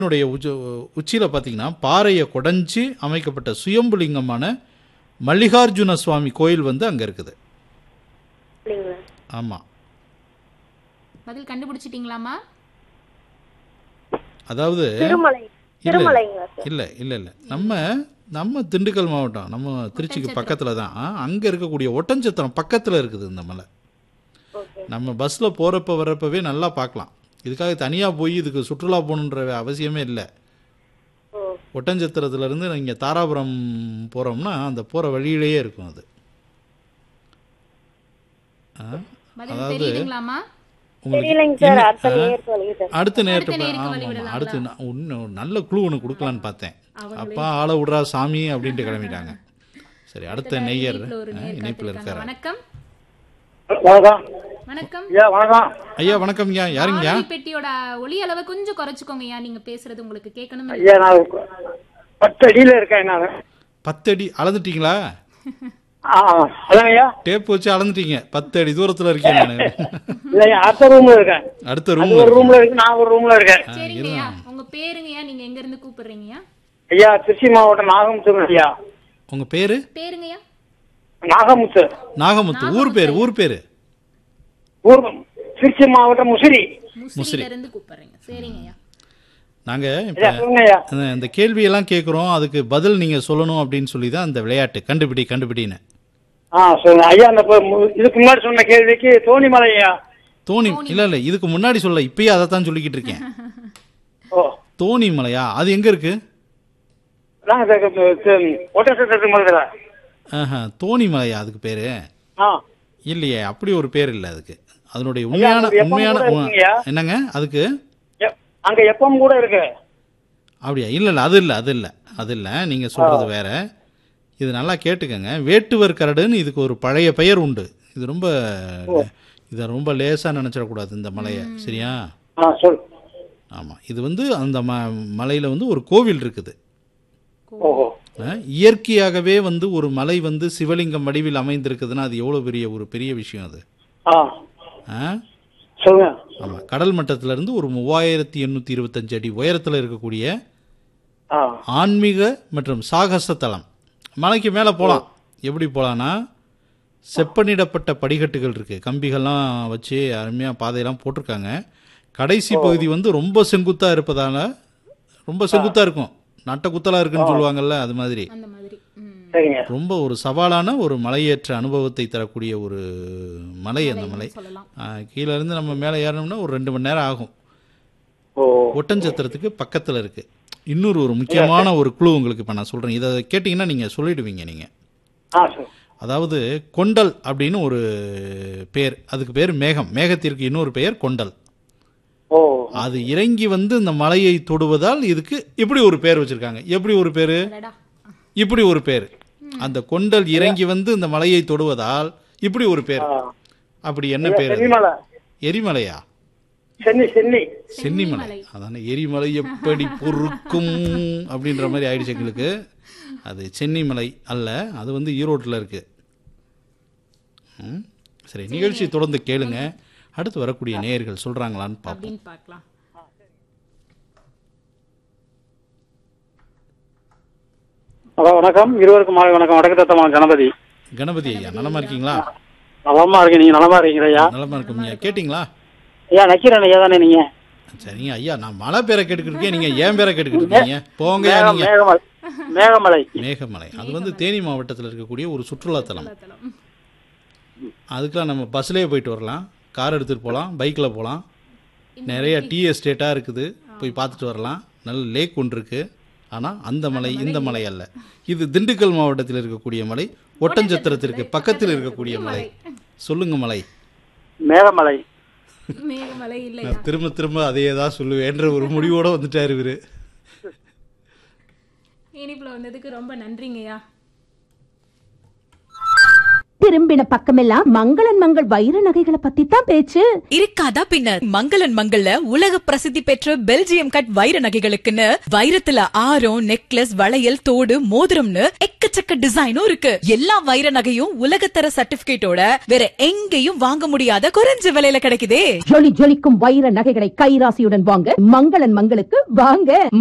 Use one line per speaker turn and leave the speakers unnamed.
என்னுடைய உச்ச உச்சியில் பார்த்தீங்கன்னா பாறையை குடைஞ்சி அமைக்கப்பட்ட சுயம்புலிங்கமான மல்லிகார்ஜுன சுவாமி கோயில் வந்து அங்கே இருக்குது
இல்லைங்களா
ஆமாம்
பதில் கண்டுபிடிச்சிட்டீங்களாமா
அதாவது
திருமலை
இல்ல
திருமலைங்களா சார்
இல்லை இல்லை இல்லை நம்ம நம்ம திண்டுக்கல் மாவட்டம் நம்ம திருச்சிக்கு பக்கத்தில் தான் அங்கே இருக்கக்கூடிய ஒட்டஞ்சத்திரம் பக்கத்தில் இருக்குது இந்த மலை
ஓகே
நம்ம பஸ்ஸில் போகிறப்ப வர்றப்பவே நல்லா பார்க்கலாம் இதுக்காக தனியாக போய் இதுக்கு சுற்றுலா போகணுன்ற அவசியமே இல்லை
ஓ
ஒட்டஞ்சத்திரத்துலேருந்து இங்கே தாராபுரம் போகிறோம்னா அந்த போகிற வழியிலேயே இருக்கும் அது ஆ,
பதில்
அதாவது
தெரியுதுங்களாமா
உங்களுக்கு
தெரியலைங்க சார்
இன்னும்-
அடுத்த
ஆ,
நேருக்கு வழி சார்
அடுத்த நேரத்து
அடுத்த நேருக்கு
ஆமாம்
வழி
ஆமாம்
விடலாங்களா?
அடுத்து நான் இன்னும் ஒரு நல்ல குழு ஒன்று கொடுக்கலான்னு பார்த்தேன்
அவங்களே.
அப்பா ஆளை விட்றா சாமி அப்படின்ட்டு கிளம்பிட்டாங்க சரி அடுத்த நெய்யர்
இணைப்புல ஒரு நேர்
இணைப்பில்
காத்திருக்காங்க.
இருக்காரு
வணக்கம்
வணக்கம்
வணக்கம்
ஐயா வணக்கம்
ஐயா வணக்கம்யா யாருங்கய்யா
வானொலி பெட்டியோட ஒலி அளவை கொஞ்சம் குறைச்சுக்கோங்கய்யா நீங்க பேசுறது உங்களுக்கு கேட்கணும்
ஐயா நான் பத்து அடியில இருக்கேன் நான்
பத்தடி அளந்துட்டீங்களா
ஆ அதான் ஐயா
டேப் வச்சு அளந்துட்டீங்க பத்து அடி தூரத்தில் இருக்கேன் நான்
இல்லையா அடுத்த ரூம்ல இருக்கேன்
அடுத்த
அது
ரூம்
ஒரு ரூம்ல இருக்கு நான் ஒரு ரூம்ல இருக்கேன்
சரிங்கய்யா உங்க பேருங்கய்யா நீங்க எங்க இருந்து கூப்பிடுறீங்கய்யா
ஐயா திருச்சி மாவட்டம் நாகமுத்து ஐயா
உங்கள் பேர்
பேருங்கய்யா
நாகமுத்து
நாகமுத்து ஊர் பேர் ஊர் பேர்
ஊர் திருச்சி மாவட்டம் முசிறி
முசிறில இருந்து கூப்பிடுறீங்க சரிங்கய்யா
நாங்கள்
ஐயா
இப்போ
சொல்லுங்க ஐயா
இந்த கேள்வியெல்லாம் கேட்குறோம் அதுக்கு பதில் நீங்கள் சொல்லணும் அப்படின்னு சொல்லி தான் அந்த விளையாட்டு கண்டுபிடி கண்டுபிடின்னு
ஆ சொல்லுங்க ஐயா அந்த இப்ப மு- இதுக்கு முன்னாடி சொன்ன கேள்விக்கு தோணிமலை ஐயா
தோணி இல்லை இல்லை இதுக்கு முன்னாடி சொல்ல இப்பயே அதை தான் சொல்லிக்கிட்டு இருக்கேன்
ஓ
தோணி மலையா அது எங்கே இருக்கு
நாங்க ஒட்டசத்திரத்துக்கு முதல்ல
ஆஹா தோணி மலையா அதுக்கு பேர்
ஆ
இல்லையே அப்படி ஒரு பேர் இல்லை அதுக்கு அதனுடைய உண்மையான
அது எப்பவும்
உண்மையான
கூட இருக்குங்கய்யா.
என்னங்க அதுக்கு
எ- அங்க எப்பவும் கூட இருக்கு
அப்படியா இல்லை இல்லை அது இல்லை அது இல்லை அது இல்லை நீங்கள் சொல்கிறது வேற இது நல்லா கேட்டுக்கங்க வேட்டுவர் கரடுன்னு இதுக்கு ஒரு பழைய பெயர் உண்டு இது ரொம்ப இதை ரொம்ப லேசாக நினச்சிடக்கூடாது இந்த மலையை சரியா
ஆ சொல்
ஆமாம் இது வந்து அந்த ம மலையில் வந்து ஒரு கோவில் இருக்குது
ஓஹோ
அஹ், இயற்கையாகவே வந்து ஒரு மலை வந்து சிவலிங்கம் வடிவில் அமைந்திருக்குதுன்னா அது எவ்வளோ பெரிய ஒரு பெரிய விஷயம் அது
ஆ
ஆ
சொல்லுங்க
ஆமாம் கடல் மட்டத்திலிருந்து ஒரு மூவாயிரத்தி எண்ணூற்றி இருபத்தஞ்சு அடி உயரத்தில் இருக்கக்கூடிய
ஆ
ஆன்மீக மற்றும் சாகச தலம் மலைக்கு மேலே போகலாம் எப்படி போகலான்னா செப்பனிடப்பட்ட படிக்கட்டுகள் இருக்குது கம்பிகள்லாம் வச்சு அருமையாக பாதையெல்லாம் போட்டிருக்காங்க கடைசி பகுதி வந்து ரொம்ப செங்குத்தாக இருப்பதால ரொம்ப செங்குத்தாக இருக்கும் நட்ட குத்தலாக இருக்குன்னு சொல்லுவாங்கல்ல அது மாதிரி
அந்த மாதிரி ம்.
சரிங்க
ரொம்ப ஒரு சவாலான ஒரு மலையேற்ற அனுபவத்தை தரக்கூடிய ஒரு மலை அந்த மலை
சொல்லலாம்
ஆ, கீழ இருந்து நம்ம மேலே ஏறணும்னா ஒரு ரெண்டு மணி நேரம் ஆகும்
ஓ
ஒட்டஞ்சத்திரத்துக்கு பக்கத்தில் இருக்குது இன்னொரு ஒரு முக்கியமான ஒரு குழு உங்களுக்கு இப்போ நான் சொல்கிறேன் இதை கேட்டிங்கன்னா நீங்கள் சொல்லிடுவீங்க நீங்கள்
ஆ சார்
அதாவது கொண்டல் அப்படின்னு ஒரு பேர் அதுக்கு பேர் மேகம் மேகத்திற்கு இன்னொரு பெயர் கொண்டல்
ஓ
அது இறங்கி வந்து இந்த மலையை தொடுவதால் இதுக்கு இப்படி ஒரு பேர் வச்சுருக்காங்க எப்படி ஒரு பேர்
அடடா
இப்படி ஒரு பேர் அந்த கொண்டல் இறங்கி வந்து இந்த மலையை தொடுவதால் இப்படி ஒரு பேர்
ஆ.
அப்படி என்ன பேர் அது?
சென்னிமலை
எரிமலையா
சென்னி சென்னி
சென்னிமலை அதானே எரிமலை எப்படி பொறுக்கும் அப்படின்ற மாதிரி ஆயிடுச்சு எங்களுக்கு அது சென்னிமலை அல்ல அது வந்து ஈரோட்டில் இருக்கு ம், சரி நிகழ்ச்சி தொடர்ந்து கேளுங்க அடுத்து வரக்கூடிய நேயர்கள் சொல்றாங்களான்னு பார்ப்போம்
அப்படின்னு பார்க்கலாம்
ஹலோ வணக்கம் இருவருக்கும் மாலை வணக்கம் வடக்கு கணபதி
கணபதி ஐயா நலமா இருக்கீங்களா
நலமா இருக்கேன் நீங்க நலமா இருக்கீங்க ஐயா
நலமா இருக்கும் ஐயா கேட்டிங்களா
ஐயா நக்கீரன் ஐயா தானே நீங்க
சரிங்க ஐயா நான் மலை பேரை கேட்டுக்கிட்டு இருக்கேன் நீங்க ஏன் பேரை கேட்டுக்கிட்டு இருக்கீங்க போங்க
மேகம்
நீங்க
மேகமலை மேகமலை
மேகமலை அது வந்து தேனி மாவட்டத்தில் இருக்கக்கூடிய ஒரு சுற்றுலாத்தலம்
தலம்.
அதுக்கெலாம் நம்ம பஸ்லேயே போயிட்டு வரலாம் கார் எடுத்துகிட்டு போகலாம் பைக்கில் போகலாம் நிறைய டீ எஸ்டேட்டாக இருக்குது போய் பார்த்துட்டு வரலாம் நல்ல லேக் ஒன்று இருக்குது ஆனால் அந்த மலை இந்த மலை அல்ல இது திண்டுக்கல் மாவட்டத்தில் இருக்கக்கூடிய மலை ஒட்டஞ்சத்திரத்திற்கு பக்கத்தில் இருக்கக்கூடிய மலை சொல்லுங்க மலை
மேகமலை
மேகமலை இல்லையா
நான் திரும்ப திரும்ப அதையே தான் சொல்லுவேன்ற ஒரு முடிவோடு வந்துட்டார் இவர்
இனிப்புல வந்ததுக்கு ரொம்ப நன்றிங்கய்யா
திரும்பின பக்கமெல்லாம் மங்களன் மங்கள் வைர நகைகளை பத்தி தான் பேச்சு
இருக்காதா பின்ன மங்களன் மங்கள்ல உலக பிரசித்தி பெற்ற பெல்ஜியம் கட் வைர நகைகளுக்குன்னு வைரத்துல ஆரம் நெக்லஸ் வளையல் தோடு மோதிரம்னு எக்கச்சக்க எக்கச்சக்க டிசைனும் இருக்கு எல்லா வைர நகையும் உலகத்தர சர்டிபிகேட்டோட வேற எங்கேயும் வாங்க முடியாத குறைஞ்ச விலையில கிடைக்குதே
ஜொலி ஜொலிக்கும் வைர நகைகளை கைராசியுடன் வாங்க மங்களன் மங்களுக்கு வாங்க